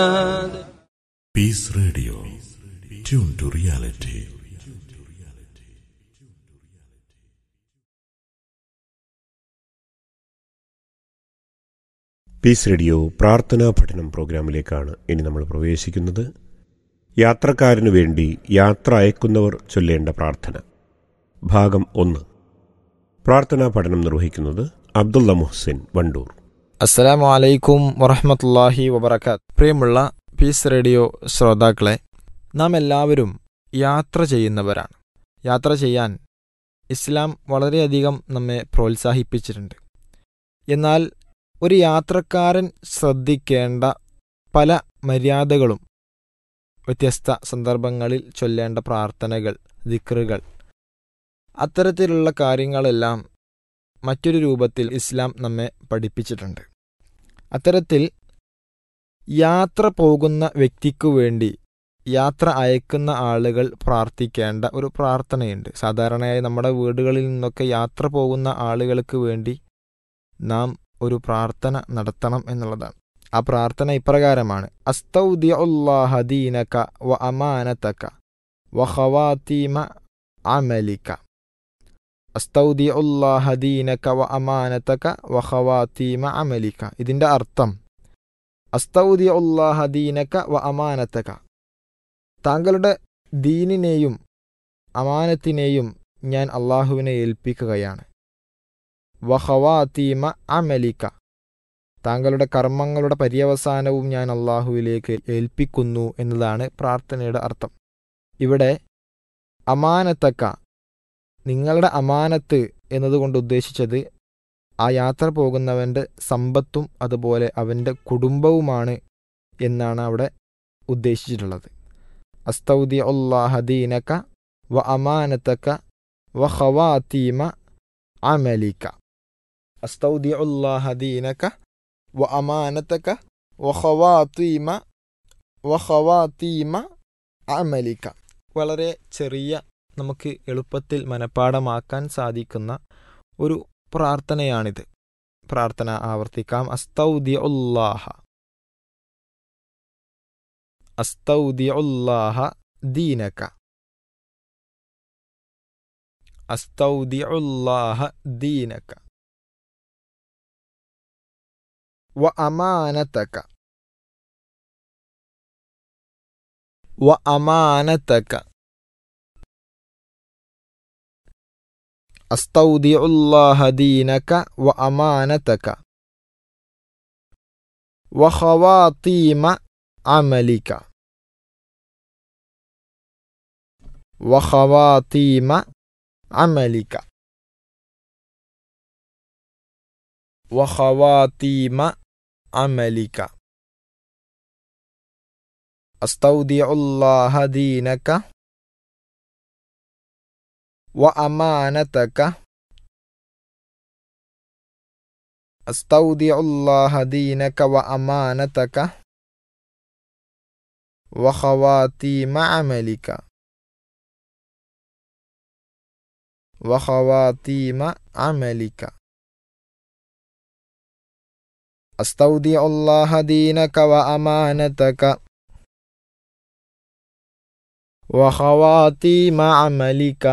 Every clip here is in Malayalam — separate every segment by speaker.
Speaker 1: Peace Radio. Tune to reality.
Speaker 2: Peace radio പ്രാർത്ഥനാ പഠനം പ്രോഗ്രാമിലേക്കാണ് ഇനി നമ്മൾ പ്രവേശിക്കുന്നത് യാത്രക്കാരനു വേണ്ടി യാത്ര അയക്കുന്നവർ ചൊല്ലേണ്ട പ്രാർത്ഥന ഭാഗം ഒന്ന് പ്രാർത്ഥനാ പഠനം നിർവഹിക്കുന്നത് അബ്ദുള്ള മുഹ്സിൻ വണ്ടൂർ
Speaker 3: അസ്സലാമു അലൈക്കും വറഹമത്തല്ലാഹി വബർക്കാത്ത് പ്രിയമുള്ള പീസ് റേഡിയോ ശ്രോതാക്കളെ നാം എല്ലാവരും യാത്ര ചെയ്യുന്നവരാണ് യാത്ര ചെയ്യാൻ ഇസ്ലാം വളരെയധികം നമ്മെ പ്രോത്സാഹിപ്പിച്ചിട്ടുണ്ട് എന്നാൽ ഒരു യാത്രക്കാരൻ ശ്രദ്ധിക്കേണ്ട പല മര്യാദകളും വ്യത്യസ്ത സന്ദർഭങ്ങളിൽ ചൊല്ലേണ്ട പ്രാർത്ഥനകൾ ദിക്റുകൾ അത്തരത്തിലുള്ള കാര്യങ്ങളെല്ലാം മറ്റൊരു രൂപത്തിൽ ഇസ്ലാം നമ്മെ പഠിപ്പിച്ചിട്ടുണ്ട് അത്തരത്തിൽ യാത്ര പോകുന്ന വ്യക്തിക്കു വേണ്ടി യാത്ര അയക്കുന്ന ആളുകൾ പ്രാർത്ഥിക്കേണ്ട ഒരു പ്രാർത്ഥനയുണ്ട് സാധാരണയായി നമ്മുടെ വീടുകളിൽ നിന്നൊക്കെ യാത്ര പോകുന്ന ആളുകൾക്ക് വേണ്ടി നാം ഒരു പ്രാർത്ഥന നടത്തണം എന്നുള്ളതാണ് ആ പ്രാർത്ഥന ഇപ്രകാരമാണ് അസ്തൗദിഅല്ലാഹദീനക വ അമാനതക വ ഖവാതീമ അമലിക അസ്തൗദിഅല്ലാഹദീനക വ അമാനതക വ ഖവാതീമ അമലിക ഇതിന്റെ അർത്ഥം അസ്തൗദിഅല്ലാഹദീനക വ അമാനതക താങ്കളുടെ ദീനിനെയും അമാനത്തിനെയും ഞാൻ അള്ളാഹുവിനെ ഏൽപ്പിക്കുകയാണ് വഹവാത്തീമ അമലിക്ക താങ്കളുടെ കർമ്മങ്ങളുടെ പര്യവസാനവും ഞാൻ അള്ളാഹുവിലേക്ക് ഏൽപ്പിക്കുന്നു എന്നതാണ് പ്രാർത്ഥനയുടെ അർത്ഥം ഇവിടെ അമാനത്തക്ക നിങ്ങളുടെ അമാനത്ത് എന്നതുകൊണ്ട് ഉദ്ദേശിച്ചത് ആ യാത്ര പോകുന്നവൻ്റെ സമ്പത്തും അതുപോലെ അവൻ്റെ കുടുംബവുമാണ് എന്നാണ് അവിടെ ഉദ്ദേശിച്ചിട്ടുള്ളത് അസ്തൗദി അള്ളാഹദീനക്ക വ അമാനത്തക്ക വ ഖവാത്തീമ അമലിക്ക അസ്തൗദി അള്ളാഹദീനക്ക വ അമാനത്തക്ക വ ഖവാത്തീമ വ ഖവാത്തീമ അമലിക്ക വളരെ ചെറിയ നമുക്ക് എളുപ്പത്തിൽ മനഃപ്പാടമാക്കാൻ സാധിക്കുന്ന ഒരു പ്രാർത്ഥനയാണിത് പ്രാർത്ഥന ആവർത്തിക്കാം അസ്തൗദി ഉല്ലാഹ അസ്തൗദി ഉല്ലാഹ ദീനക أستودع الله دينك وأمانتك وأمانتك أستودع الله دينك وأمانتك وخواطيم عملك وخواطيم عملك وخواتيم عملك أستودع الله دينك وأمانتك أستودع الله دينك وأمانتك وخواتيم عملك وخواتيم عملك أستودع الله دينك وأمانتك وخواتيم عملك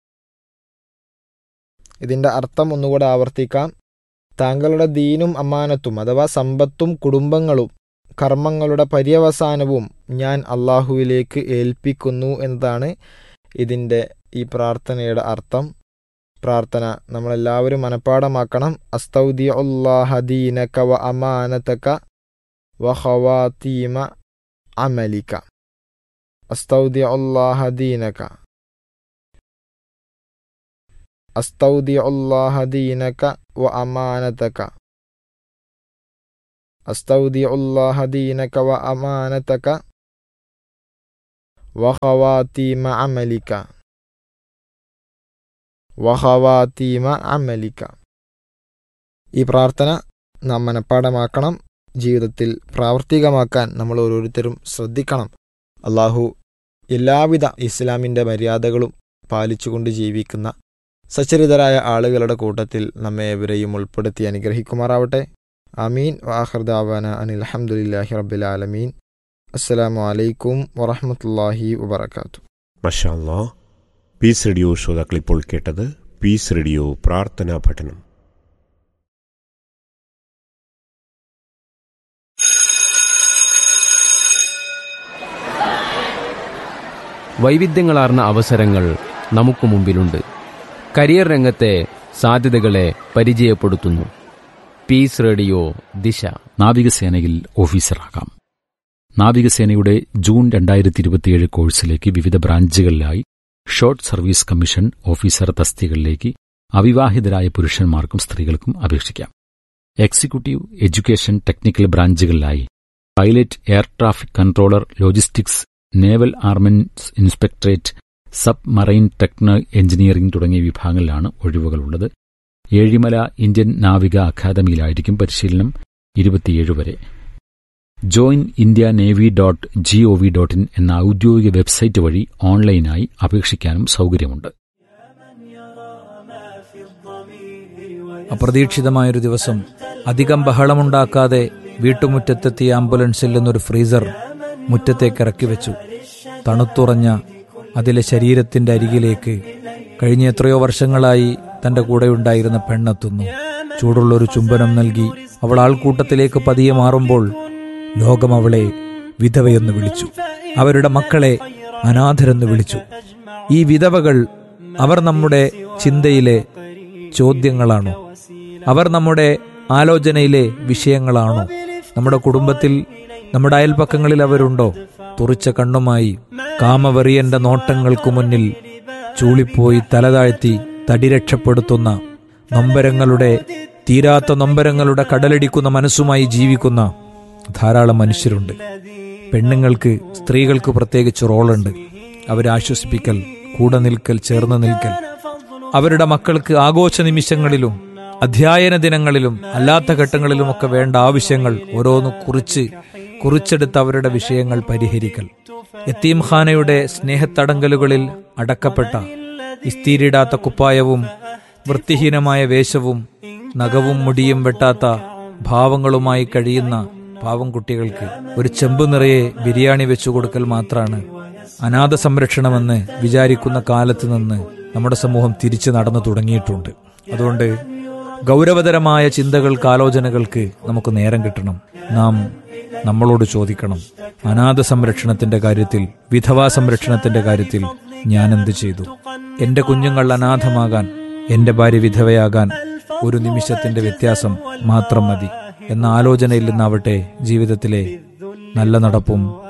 Speaker 3: ഇതിൻ്റെ അർത്ഥം ഒന്നുകൂടെ ആവർത്തിക്കാം താങ്കളുടെ ദീനും അമാനത്തും അഥവാ സമ്പത്തും കുടുംബങ്ങളും കർമ്മങ്ങളുടെ പര്യവസാനവും ഞാൻ അള്ളാഹുവിലേക്ക് ഏൽപ്പിക്കുന്നു എന്നതാണ് ഇതിൻ്റെ ഈ പ്രാർത്ഥനയുടെ അർത്ഥം പ്രാർത്ഥന നമ്മളെല്ലാവരും മനഃപ്പാടമാക്കണം അസ്തൗദി അള്ളാഹദീനക വ അമാനതക വ ഖവാത്തീമ അമലിക അസ്തൗദി അള്ളാഹദീനക അസ്തൗദി അള്ളാഹദീനക വ അമാനതക അസ്തൗദി അള്ളാഹദീനക വ അമാനതക വ ഖവാത്തീമ അമലിക വഹവാത്തീമ അമലിക്ക ഈ പ്രാർത്ഥന നാം മനഃപ്പാടമാക്കണം ജീവിതത്തിൽ പ്രാവർത്തികമാക്കാൻ നമ്മൾ ഓരോരുത്തരും ശ്രദ്ധിക്കണം അള്ളാഹു എല്ലാവിധ ഇസ്ലാമിൻ്റെ മര്യാദകളും പാലിച്ചുകൊണ്ട് ജീവിക്കുന്ന സച്ചരിതരായ ആളുകളുടെ കൂട്ടത്തിൽ നമ്മെ ഏവരെയും ഉൾപ്പെടുത്തി അനുഗ്രഹിക്കുമാറാവട്ടെ അമീൻ വാഹർദാവാന അനിൽ അഹമ്മദില്ലാഹി റബ്ബിൽ ആലമീൻ അസ്സലാമു അലൈക്കും വറഹമത്തല്ലാഹി വബർക്കാത്തു
Speaker 2: മഷാല്ലാ പീസ് റേഡിയോ ശ്രോതാക്കൾ ഇപ്പോൾ കേട്ടത് പീസ് റേഡിയോ പ്രാർത്ഥനാ പഠനം
Speaker 4: വൈവിധ്യങ്ങളാർന്ന അവസരങ്ങൾ നമുക്ക് മുമ്പിലുണ്ട് കരിയർ രംഗത്തെ സാധ്യതകളെ പരിചയപ്പെടുത്തുന്നു പീസ് റേഡിയോ ദിശ
Speaker 5: നാവികസേനയിൽ ഓഫീസറാകാം നാവികസേനയുടെ ജൂൺ രണ്ടായിരത്തി ഇരുപത്തിയേഴ് കോഴ്സിലേക്ക് വിവിധ ബ്രാഞ്ചുകളിലായി ഷോർട്ട് സർവീസ് കമ്മീഷൻ ഓഫീസർ തസ്തികകളിലേക്ക് അവിവാഹിതരായ പുരുഷന്മാർക്കും സ്ത്രീകൾക്കും അപേക്ഷിക്കാം എക്സിക്യൂട്ടീവ് എഡ്യൂക്കേഷൻ ടെക്നിക്കൽ ബ്രാഞ്ചുകളിലായി pilot air traffic controller logistics naval armament inspectorate submarine techno engineering തുടങ്ങിയ വിഭാഗങ്ങളിലാണ് ഒഴിവുകളുള്ളത് ഏഴിമല ഇന്ത്യൻ നാവിക അക്കാദമിയിലായിരിക്കും പരിശീലനം ഇരുപത്തിയേഴ് വരെ join India navy dot G O V dot in എന്ന ഔദ്യോഗിക വെബ്സൈറ്റ് വഴി ഓൺലൈനായി അപേക്ഷിക്കാനും സൗകര്യമുണ്ട്
Speaker 6: അപ്രതീക്ഷിതമായൊരു ദിവസം അധികം ബഹളമുണ്ടാക്കാതെ വീട്ടുമുറ്റത്തെത്തിയ ആംബുലൻസിൽ നിന്നൊരു ഫ്രീസർ മുറ്റത്തേക്ക് ഇറക്കി വെച്ചു തണുത്തുറഞ്ഞ അതിലെ ശരീരത്തിന്റെ അരികിലേക്ക് കഴിഞ്ഞ എത്രയോ വർഷങ്ങളായി തന്റെ കൂടെയുണ്ടായിരുന്ന പെണ്ണെത്തുന്നു ചൂടുള്ളൊരു ചുംബനം നൽകി അവൾ ആൾക്കൂട്ടത്തിലേക്ക് പതിയെ മാറുമ്പോൾ ലോകം അവളെ വിധവയെന്ന് വിളിച്ചു അവരുടെ മക്കളെ അനാഥരെന്ന് വിളിച്ചു ഈ വിധവകൾ അവർ നമ്മുടെ ചിന്തയിലെ ചോദ്യങ്ങളാണോ അവർ നമ്മുടെ ആലോചനയിലെ വിഷയങ്ങളാണോ നമ്മുടെ കുടുംബത്തിൽ നമ്മുടെ അയൽപക്കങ്ങളിൽ അവരുണ്ടോ തുറിച്ച കണ്ണുമായി കാമവെറിയന്റെ നോട്ടങ്ങൾക്കു മുന്നിൽ ചൂളിപ്പോയി തലതാഴ്ത്തി തടി രക്ഷപ്പെടുത്തുന്ന നൊമ്പരങ്ങളുടെ തീരാത്ത നൊമ്പരങ്ങളുടെ കടലടിക്കുന്ന മനസ്സുമായി ജീവിക്കുന്ന ധാരാളം മനുഷ്യരുണ്ട് പെണ്ണുങ്ങൾക്ക് സ്ത്രീകൾക്ക് പ്രത്യേകിച്ച് റോളുണ്ട് അവരെ ആശ്വസിപ്പിക്കൽ കൂടെ നിൽക്കൽ ചേർന്ന് നിൽക്കൽ അവരുടെ മക്കൾക്ക് ആഘോഷ നിമിഷങ്ങളിലും അധ്യയന ദിനങ്ങളിലും അല്ലാത്ത ഘട്ടങ്ങളിലുമൊക്കെ വേണ്ട ആവശ്യങ്ങൾ ഓരോന്ന് കുറിച്ച് കുറിച്ചെടുത്ത് അവരുടെ വിഷയങ്ങൾ പരിഹരിക്കൽ യത്തീംഖാനയുടെ സ്നേഹത്തടങ്കലുകളിൽ അടക്കപ്പെട്ട ഇസ്തീരിടാത്ത കുപ്പായവും വൃത്തിഹീനമായ വേഷവും നഖവും മുടിയും വെട്ടാത്ത ഭാവങ്ങളുമായി കഴിയുന്ന പാവം കുട്ടികൾക്ക് ഒരു ചെമ്പ് നിറയെ ബിരിയാണി വെച്ചു കൊടുക്കൽ മാത്രമാണ് അനാഥ സംരക്ഷണമെന്ന് വിചാരിക്കുന്ന കാലത്ത് നിന്ന് നമ്മുടെ സമൂഹം തിരിച്ചു നടന്നു തുടങ്ങിയിട്ടുണ്ട് അതുകൊണ്ട് ഗൗരവതരമായ ചിന്തകൾക്ക് ആലോചനകൾക്ക് നമുക്ക് നേരം കിട്ടണം നാം നമ്മളോട് ചോദിക്കണം അനാഥ സംരക്ഷണത്തിന്റെ കാര്യത്തിൽ വിധവാ സംരക്ഷണത്തിന്റെ കാര്യത്തിൽ ഞാൻ എന്ത് ചെയ്തു എന്റെ കുഞ്ഞുങ്ങൾ അനാഥമാകാൻ എന്റെ ഭാര്യ വിധവയാകാൻ ഒരു നിമിഷത്തിന്റെ വ്യത്യാസം മാത്രം മതി എന്ന ആലോചനയിൽ നിന്നാവട്ടെ ജീവിതത്തിലെ നല്ല നടപ്പും